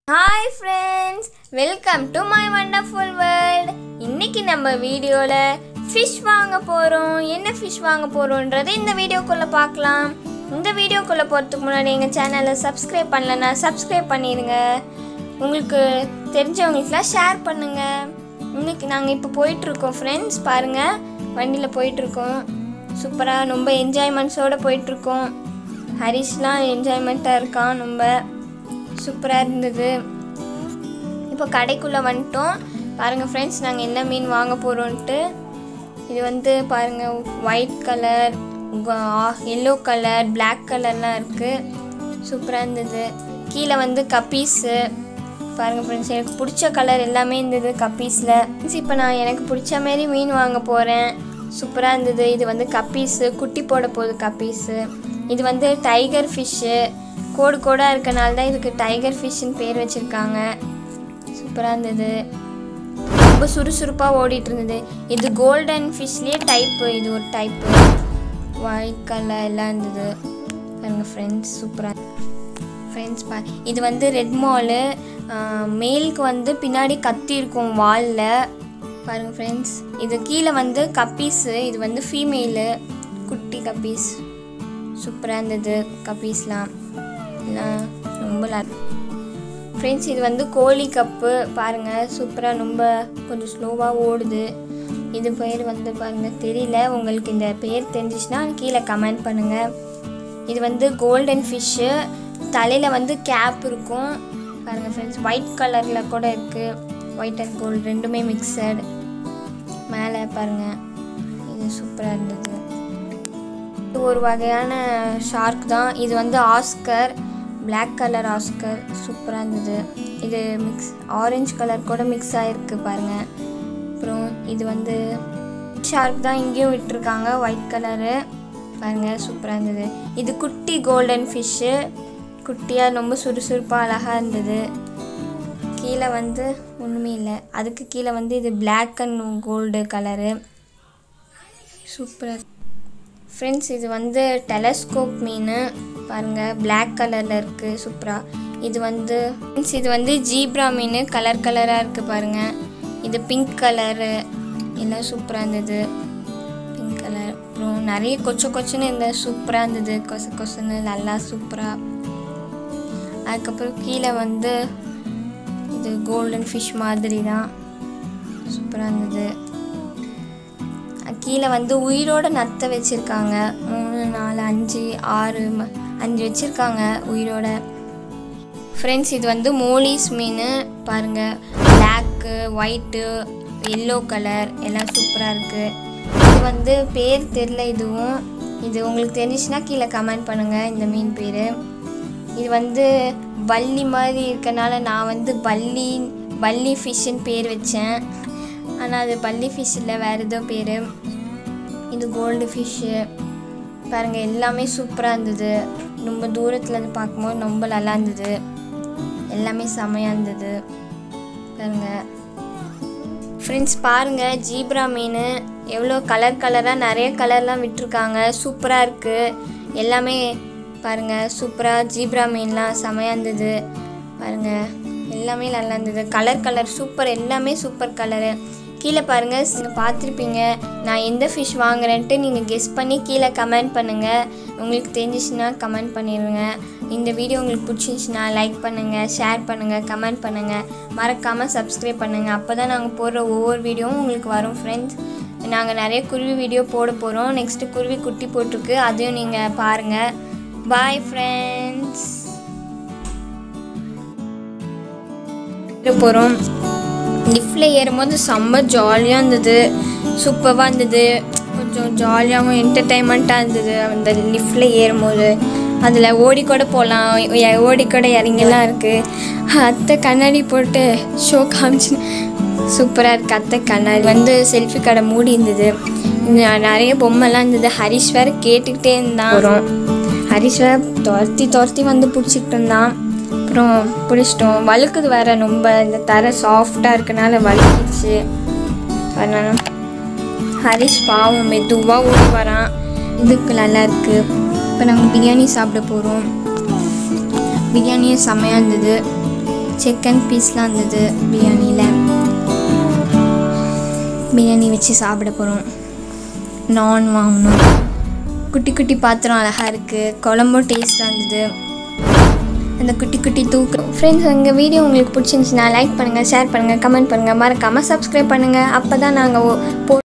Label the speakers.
Speaker 1: hi friends welcome to my wonderful world இன்னைக்கு நம்ம வீடியோவில் ஃபிஷ் வாங்க போகிறோம் என்ன ஃபிஷ் வாங்க போகிறோன்றதை இந்த வீடியோக்குள்ளே பார்க்கலாம் இந்த வீடியோக்குள்ளே போகிறதுக்கு முன்னாடி எங்கள் சேனலை சப்ஸ்கிரைப் பண்ணலன்னா சப்ஸ்கிரைப் பண்ணிடுங்க உங்களுக்கு தெரிஞ்சவங்களுக்குலாம் ஷேர் பண்ணுங்கள் இன்னைக்கு நாங்கள் இப்போ போயிட்டுருக்கோம் ஃப்ரெண்ட்ஸ் பாருங்கள் வண்டியில் போயிட்டுருக்கோம் சூப்பராக ரொம்ப என்ஜாய்மெண்ட்ஸோடு போயிட்டுருக்கோம் ஹரிஷ்லாம் என்ஜாய்மெண்ட்டாக இருக்கான் ரொம்ப சூப்பராக இருந்தது இப்போ கடைக்குள்ளே வந்துட்டோம் பாருங்கள் ஃப்ரெண்ட்ஸ் நாங்கள் என்ன மீன் வாங்க போகிறோன்ட்டு இது வந்து பாருங்கள் white colour yellow colour Black கலர்லாம் இருக்குது சூப்பராக இருந்தது கீழே வந்து கப்பீஸு பாருங்கள் ஃப்ரெண்ட்ஸ் எனக்கு பிடிச்ச கலர் எல்லாமே இருந்தது கப்பீஸில் இப்போ நான் எனக்கு பிடிச்ச மாரி மீன் வாங்க போகிறேன் சூப்பராக இருந்தது இது வந்து கப்பீஸு குட்டி போட போகுது கப்பீஸு இது வந்து டைகர் ஃபிஷ்ஷு கோடு கோடாக இருக்கனால தான் இதுக்கு டைகர் ஃபிஷ்ஷுன்னு பேர் வச்சுருக்காங்க சூப்பராக இருந்தது ரொம்ப சுறுசுறுப்பாக ஓடிட்டு இருந்தது இது கோல்டன் ஃபிஷ்லேயே டைப்பு இது ஒரு டைப்பு ஒயிட் கலர் எல்லாம் இருந்தது பாருங்க ஃப்ரெண்ட்ஸ் சூப்பராக ஃப்ரெண்ட்ஸ் பா இது வந்து ரெட் மாலு மேலுக்கு வந்து பின்னாடி கத்தி இருக்கும் வாலில் பாருங்கள் ஃப்ரெண்ட்ஸ் இது கீழே வந்து கப்பீஸு இது வந்து ஃபீமேலு குட்டி கப்பீஸ் சூப்பராக இருந்தது கப்பீஸ்லாம் எல்லாம் ரொம்ப ஃப்ரெண்ட்ஸ் இது வந்து கோழி கப்பு பாருங்கள் சூப்பராக ரொம்ப கொஞ்சம் ஸ்லோவாக ஓடுது இது பேர் வந்து பாருங்கள் தெரியல உங்களுக்கு இந்த பேர் தெரிஞ்சிச்சுன்னா கீழே கமெண்ட் பண்ணுங்கள் இது வந்து கோல்டன் ஃபிஷ்ஷு தலையில் வந்து கேப் இருக்கும் பாருங்கள் ஃப்ரெண்ட்ஸ் ஒயிட் கலரில் கூட இருக்குது ஒயிட் அண்ட் கோல்டு ரெண்டுமே மிக்சட் மேலே பாருங்கள் இது சூப்பராக இருந்தது இது ஒரு வகையான ஷார்க் தான் இது வந்து ஆஸ்கர் Black கலர் ஆஸ்கர் சூப்பராக இருந்தது இது மிக்ஸ் ஆரஞ்சு கலர் கூட மிக்ஸ் ஆகிருக்கு பாருங்கள் அப்புறம் இது வந்து ஷார்க் தான் இங்கேயும் விட்டுருக்காங்க ஒயிட் கலரு பாருங்கள் சூப்பராக இருந்தது இது குட்டி கோல்டன் ஃபிஷ்ஷு குட்டியாக ரொம்ப சுறுசுறுப்பாக அழகாக இருந்தது கீழே வந்து ஒன்றுமே இல்லை அதுக்கு கீழே வந்து இது Black அண்ட் கோல்டு கலரு சூப்பராக ஃப்ரெண்ட்ஸ் இது வந்து டெலஸ்கோப் மீன் பாருங்கள் Black கலரில் இருக்குது சூப்பராக இது வந்து ஃப்ரெண்ட்ஸ் இது வந்து ஜீப்ரா மீன் கலர் கலராக இருக்குது பாருங்கள் இது பிங்க் கலரு எல்லாம் சூப்பராக இருந்தது பிங்க் கலர் அப்புறம் நிறைய கொச்ச கொச்சன்னு இருந்த சூப்பராக இருந்தது கொச கொசன்னு நல்லா சூப்பராக அதுக்கப்புறம் கீழே வந்து இது கோல்டன் ஃபிஷ் மாதிரி தான் சூப்பராக இருந்தது கீழே வந்து உயிரோட நத்தை வச்சுருக்காங்க மூணு நாலு அஞ்சு ஆறு ம- அஞ்சு வச்சுருக்காங்க உயிரோட ஃப்ரெண்ட்ஸ் இது வந்து மோலிஸ் மீன் பாருங்கள் பிளாக்கு ஒயிட்டு எல்லோ கலர் எல்லாம் சூப்பராக இருக்குது இது வந்து பேர் தெரில இதுவும் இது உங்களுக்கு தெரிஞ்சிச்சுன்னா கீழே கமெண்ட் பண்ணுங்கள் இந்த மீன் பேர் இது வந்து பல்லி மாதிரி இருக்கனால நான் வந்து பல்லி பல்லி ஃபிஷ்ஷுன்னு பேர் வச்சேன் ஆனால் அது பல்லி ஃபிஷ் இல்லை வேறு ஏதோ பேர் இது கோல்டு ஃபிஷ்ஷு பாருங்கள் எல்லாமே சூப்பராக இருந்தது ரொம்ப தூரத்தில் இருந்து பார்க்கும்போது ரொம்ப நல்லா இருந்தது எல்லாமே செமையாக இருந்தது பாருங்கள் ஃப்ரெண்ட்ஸ் பாருங்கள் ஜீப்ரா மீன் எவ்வளோ கலர் கலராக நிறைய கலர்லாம் விட்டுருக்காங்க சூப்பராக இருக்குது எல்லாமே பாருங்கள் சூப்பராக ஜீப்ரா மீன்லாம் செமையாக இருந்தது பாருங்கள் எல்லாமே நல்லா இருந்தது கலர் கலர் சூப்பர் எல்லாமே சூப்பர் கலரு கீழே பாருங்கள் நீங்கள் பார்த்துருப்பீங்க நான் எந்த ஃபிஷ் வாங்குறேன்ட்டு நீங்கள் கெஸ் பண்ணி கீழே கமெண்ட் பண்ணுங்கள் உங்களுக்கு தெரிஞ்சிச்சுன்னா கமெண்ட் பண்ணிடுங்க இந்த வீடியோ உங்களுக்கு பிடிச்சிருந்துச்சுன்னா லைக் பண்ணுங்கள் ஷேர் பண்ணுங்கள் கமெண்ட் பண்ணுங்கள் மறக்காமல் சப்ஸ்கிரைப் பண்ணுங்கள் அப்போ தான் நாங்கள் போடுற ஒவ்வொரு வீடியோவும் உங்களுக்கு வரும் ஃப்ரெண்ட்ஸ் நாங்கள் நிறைய குருவி வீடியோ போட போகிறோம் நெக்ஸ்ட்டு குருவி குட்டி போட்டிருக்கு அதையும் நீங்கள் பாருங்கள் பாய் ஃப்ரெண்ட்ஸ் போகிறோம் லிஃப்டில் ஏறும்போது செம்ம ஜாலியாக இருந்தது சூப்பராக இருந்தது கொஞ்சம் ஜாலியாகவும் என்டர்டைன்மெண்ட்டாக இருந்தது அந்த லிஃப்டில் ஏறும்போது அதில் ஓடி கூட போகலாம் ஓடி கூட இறங்கிலாம் இருக்குது அத்தை கண்ணாடி போட்டு ஷோ காமிச்சு சூப்பராக இருக்குது அத்தை கண்ணாடி வந்து செல்ஃபி கடை மூடி இருந்தது இன்னும் நிறைய பொம்மைலாம் இருந்தது ஹரிஷ் வேறு கேட்டுக்கிட்டே இருந்தான் வரும் ஹரிஷ் வேறு துரத்தி துரத்தி வந்து பிடிச்சிக்கிட்டு இருந்தான் அப்புறம் பிடிச்சிட்டோம் வழுக்குது வேற ரொம்ப இந்த தரை சாஃப்டாக இருக்கனால வழுக்கிடுச்சு அதனால ஹரிஷ் பாவம் மெதுவாக ஓடி வரான் இதுக்கு நல்லா இருக்கு இப்போ நாங்கள் பிரியாணி சாப்பிட போகிறோம் பிரியாணியும் செம்மையாக இருந்தது சிக்கன் பீஸ்லாம் இருந்தது பிரியாணியில் பிரியாணி வச்சு சாப்பிட போகிறோம் நான் வாங்கணும் குட்டி குட்டி பாத்திரம் அழகாக இருக்குது குழம்பும் டேஸ்ட்டாக இருந்தது அந்த குட்டி குட்டி தூக்கு ஃப்ரெண்ட்ஸ் எங்கள் வீடியோ உங்களுக்கு பிடிச்சிருந்துச்சுன்னா லைக் பண்ணுங்கள் ஷேர் பண்ணுங்கள் கமெண்ட் பண்ணுங்கள் மறக்காமல் சப்ஸ்கிரைப் பண்ணுங்கள் அப்போ தான் நாங்கள் போ